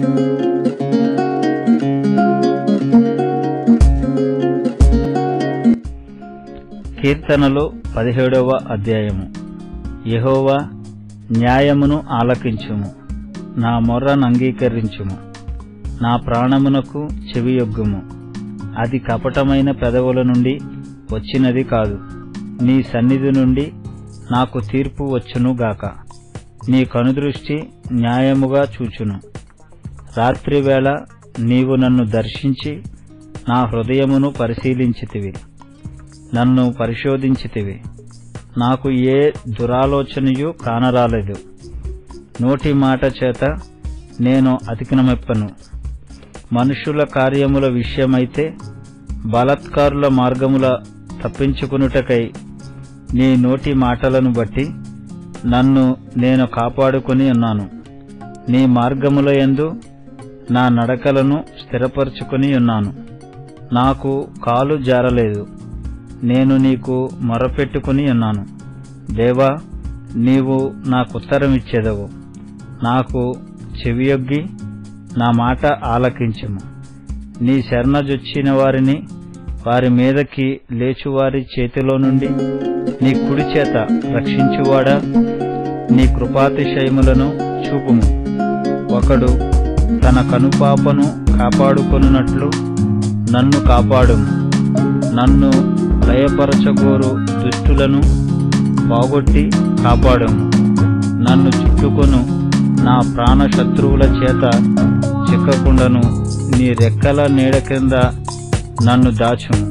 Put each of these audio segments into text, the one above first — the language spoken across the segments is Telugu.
కీర్తనలు పదిహేడవ అధ్యాయము యెహోవా న్యాయమును ఆలకించుము నా మొర్రను అంగీకరించుము నా ప్రాణమునకు చెవియొగ్గుము అది కపటమైన పెదవుల నుండి వచ్చినది కాదు నీ సన్నిధి నుండి నాకు తీర్పు వచ్చును గాక నీ కనుదృష్టి న్యాయముగా చూచును రాత్రివేళ నీవు నన్ను దర్శించి నా హృదయమును పరిశీలించితివి నన్ను పరిశోధించితివి నాకు ఏ దురాలోచనయు కానరాలేదు నోటి మాట చేత నేను అతికినమెప్పను మనుషుల కార్యముల విషయమైతే బలత్కారుల మార్గముల తప్పించుకునుటకై నీ నోటి మాటలను బట్టి నన్ను నేను కాపాడుకొని ఉన్నాను నీ మార్గముల యందు నా నడకలను స్థిరపరచుకొని ఉన్నాను నాకు కాలు జారలేదు నేను నీకు మొరపెట్టుకుని ఉన్నాను దేవా నీవు నాకుత్తరం ఇచ్చేదవు నాకు చెవియొగ్గి నా మాట ఆలకించుము నీ శరణజొచ్చిన వారిని వారి మీదకి లేచువారి చేతిలో నుండి నీ కుడి చేత రక్షించువాడా నీ కృపాతిశయములను చూపుము ఒకడు తన కనుపాపను కాపాడుకొనున్నట్లు నన్ను కాపాడుము నన్ను లయపరచగోరు దుష్టులను పోగొట్టి కాపాడము నన్ను చుట్టుకొను నా ప్రాణ శత్రువుల చేత చిక్కకుండను నీ రెక్కల నీడ కింద నన్ను దాచుము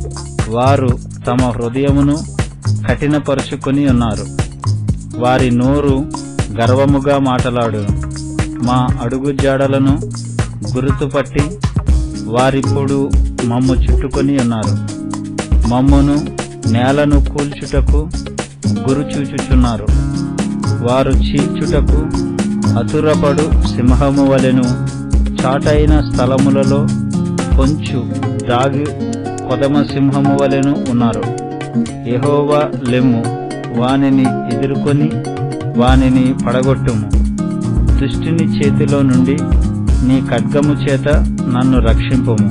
వారు తమ హృదయమును కఠినపరుచుకొని ఉన్నారు వారి నోరు గర్వముగా మాటలాడును మా అడుగు జాడలను గుర్తుపట్టి వారిప్పుడు మమ్ము చుట్టుకొని ఉన్నారు మమ్మును నేలను కూల్చుటకు గురుచూచుచున్నారు వారు చీల్చుటకు అతురపడు సింహము వలెను చాటైన స్థలములలో కొంచు దాగి కొదమ సింహము వలెను ఉన్నారు యెహోవా లెమ్ము వానిని ఎదుర్కొని వానిని పడగొట్టుము దుష్టుని చేతిలో నుండి నీ ఖడ్గము చేత నన్ను రక్షింపుము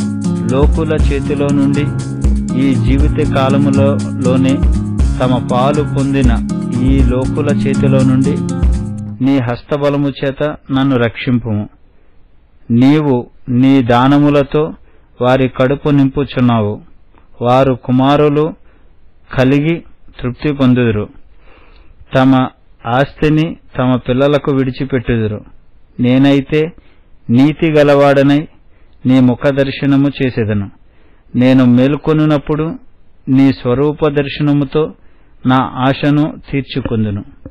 లోకుల చేతిలో నుండి ఈ జీవిత కాలములోనే తమ పాలు పొందిన ఈ లోకుల చేతిలో నుండి నీ హస్తబలము చేత నన్ను రక్షింపుము నీవు నీ దానములతో వారి కడుపు నింపుచున్నావు వారు కుమారులు కలిగి తృప్తి పొందుదురు తమ ఆస్తిని తమ పిల్లలకు విడిచిపెట్టుదురు నేనైతే నీతి గలవాడనై నీ ముఖ దర్శనము చేసేదను నేను మేల్కొనున్నప్పుడు నీ స్వరూప దర్శనముతో నా ఆశను తీర్చుకుందును